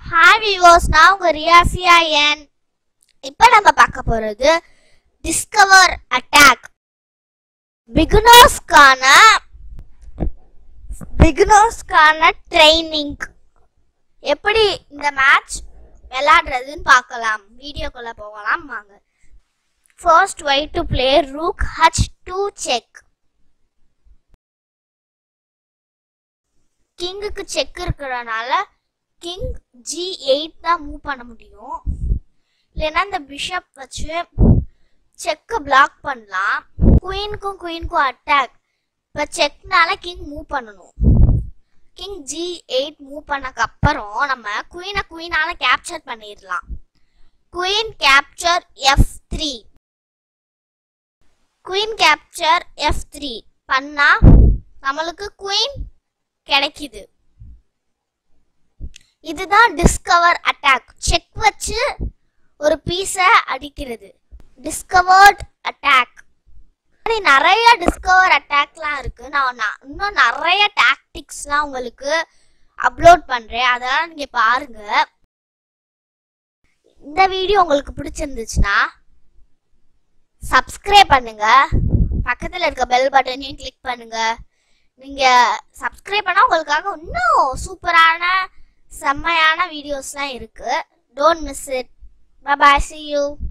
hi விவோஸ் நான் உங்க ரியாஃபியா என் இப்போ நம்ம பார்க்க போறது டிஸ்கவர் அட்டாக் பிகினர்ஸ்க்கான பிகினர்ஸ்க்கான ட்ரைனிங் எப்படி இந்த மேட்ச் விளையாடுறதுன்னு பார்க்கலாம் வீடியோக்குள்ள போகலாம் வாங்க first white to play rook h two check கிங்குக்கு செக் இருக்கிறனால கிங் ஜி எயிட் தான் மூவ் பண்ண முடியும் இல்லைன்னா இந்த பிஷப் வச்சு செக்கை பிளாக் பண்ணலாம் குயினுக்கும் குயினுக்கும் அட்டாக் இப்போ செக்னால கிங் மூவ் பண்ணணும் கிங் ஜி எயிட் மூவ் பண்ணக்கு அப்புறம் நம்ம குயினை குயினால கேப்சர் பண்ணிடலாம் queen capture f three queen capture f three பண்ணா நம்மளுக்கு குயின் கிடைக்குது இதுதான் டிஸ்கவர் அட்டாக் செக் வச்சு ஒரு பீஸை அடிக்கிறது டிஸ்கவர்ட் அட்டாக் நிறைய டிஸ்கவர் அட்டாக்லாம் இருக்கு நான் ந- இன்னும் நிறைய டாக்டிக்ஸ்லாம் உங்களுக்கு அப்லோட் பண்றேன் அதெல்லாம் நீங்க பாருங்க இந்த வீடியோ உங்களுக்கு பிடிச்சிருந்துச்சுன்னா சப்ஸ்கிரைப் பண்ணுங்க பக்கத்துல இருக்க பெல் பட்டனையும் கிளிக் பண்ணுங்க நீங்க சப்ஸ்கிரைப் பண்ணா உங்களுக்காக இன்னும் சூப்பரான செம்மையான வீடியோஸ்லாம் இருக்கு don't miss it bye see you